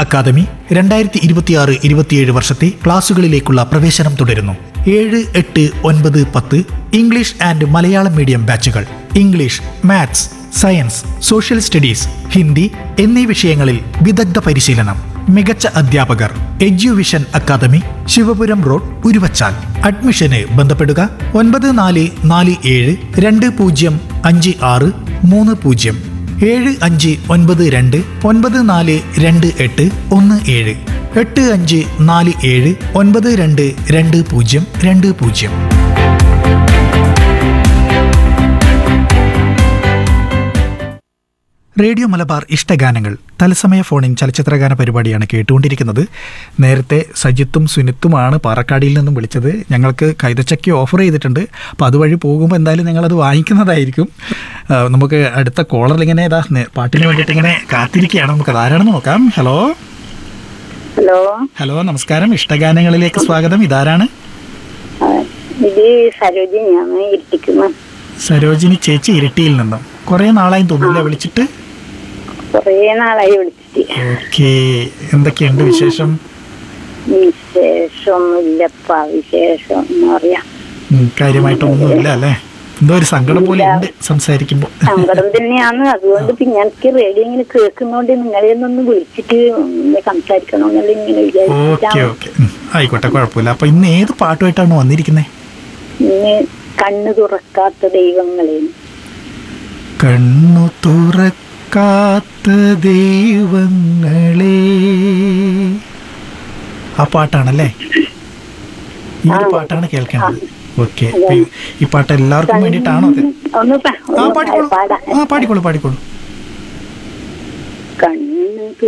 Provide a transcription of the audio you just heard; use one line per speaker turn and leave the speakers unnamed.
academy രണ്ടായിരത്തി ഇരുപത്തിയാറ് ഇരുപത്തിയേഴ് വർഷത്തെ ക്ലാസുകളിലേക്കുള്ള പ്രവേശനം തുടരുന്നു ഏഴ് എട്ട് ഒൻപത് പത്ത് ഇംഗ്ലീഷ് ആൻഡ് മലയാളം മീഡിയം ബാച്ചുകൾ English maths science social studies Hindi എന്നീ വിഷയങ്ങളിൽ വിദഗ്ധ പരിശീലനം മികച്ച അധ്യാപകർ Eduvision academy Sivapuram road Uruvachal അഡ്മിഷന് ബന്ധപ്പെടുക ഒൻപത് നാല് നാല് ഏഴ് രണ്ട് പൂജ്യം അഞ്ച് ആറ് മൂന്ന് പൂജ്യം ഏഴ് അഞ്ച് ഒൻപത് രണ്ട് ഒൻപത് നാല് രണ്ട് എട്ട് ഒന്ന് ഏഴ് എട്ട് അഞ്ച് നാല് ഏഴ് ഒൻപത് രണ്ട് രണ്ട് പൂജ്യം രണ്ട് പൂജ്യം റേഡിയോ മലബാർ ഇഷ്ടഗാനങ്ങൾ തത്സമയ ഫോണിൻ ചലച്ചിത്രഗാന പരിപാടിയാണ് കേട്ടുകൊണ്ടിരിക്കുന്നത് നേരത്തെ സജിത്തും സുനിത്തുമാണ് പാറക്കാടിയിൽ നിന്നും വിളിച്ചത് ഞങ്ങൾക്ക് കൈതച്ചക്ക ഓഫർ ചെയ്തിട്ടുണ്ട് അപ്പോൾ അതുവഴി പോകുമ്പോൾ എന്തായാലും ഞങ്ങളത് വാങ്ങിക്കുന്നതായിരിക്കും ആ, നമുക്ക് അടുത്ത കോളറിൽ ഇങ്ങനെ ഇതാ നേ- പാട്ടിന് വേണ്ടിയിട്ട് ഇങ്ങനെ കാത്തിരിക്കുകയാണ് നമുക്ക് അതാരാണെന്ന് നോക്കാം ഹലോ
ഹലോ
ഹലോ നമസ്കാരം ഇഷ്ടഗാനങ്ങളിലേക്ക് സ്വാഗതം ഇതാരാണ്
ആ, ഇത് സരോജിനിയാണ് ഇരിക്കുന്നത്
സരോജിനി ചേച്ചി ഇരിട്ടിയിൽ നിന്നും കുറേ നാളായി തോന്നില്ല വിളിച്ചിട്ട്
കുറേ നാളായി വിളിച്ചിട്ട്
ഓക്കെ എന്തൊക്കെയുണ്ട് വിശേഷം
വിശേഷമൊന്നുമില്ലപ്പാ വിശേഷം എന്ന് പറയാ
ഉം, കാര്യമായിട്ടൊന്നുമില്ല അല്ലേ എന്തോ ഒരു സങ്കടം പോലെ ഉണ്ട് സംസാരിക്കുമ്പോൾ
സങ്കടം തന്നെയാണ് അതുകൊണ്ട് പിന്നെ എനിക്ക് റേഡിയോ ഇങ്ങനെ കേൾക്കുന്നോണ്ട് നിങ്ങളെ ഒന്ന് വിളിച്ചിട്ട് ഒന്ന് സംസാരിക്കണമെന്നുള്ള ഇങ്ങനെ
ഓക്കെ
വിചാരിച്ചിട്ടാണ്
ഓക്കെ ആയിക്കോട്ടെ കുഴപ്പമില്ല അപ്പൊ ഇന്ന് ഏത് പാട്ടുമായിട്ടാണ് വന്നിരിക്കുന്നത്
ഇന്ന് കണ്ണു തുറക്കാത്ത ദൈവങ്ങളെ
കണ്ണു തുറക്കാത്ത ദൈവങ്ങളെ ആ പാട്ടാണല്ലേ ഈ ഒരു പാട്ടാണ് കേൾക്കേണ്ടത് ഓക്കെ ഈ പാട്ട് എല്ലാവർക്കും വേണ്ടിയിട്ടാണോ അത്
ഒന്ന് പ-
ആ
ഒന്ന്
പാടിക്കോളൂ
പാടാം
ആ പാടിക്കോളൂ പാടിക്കോളൂ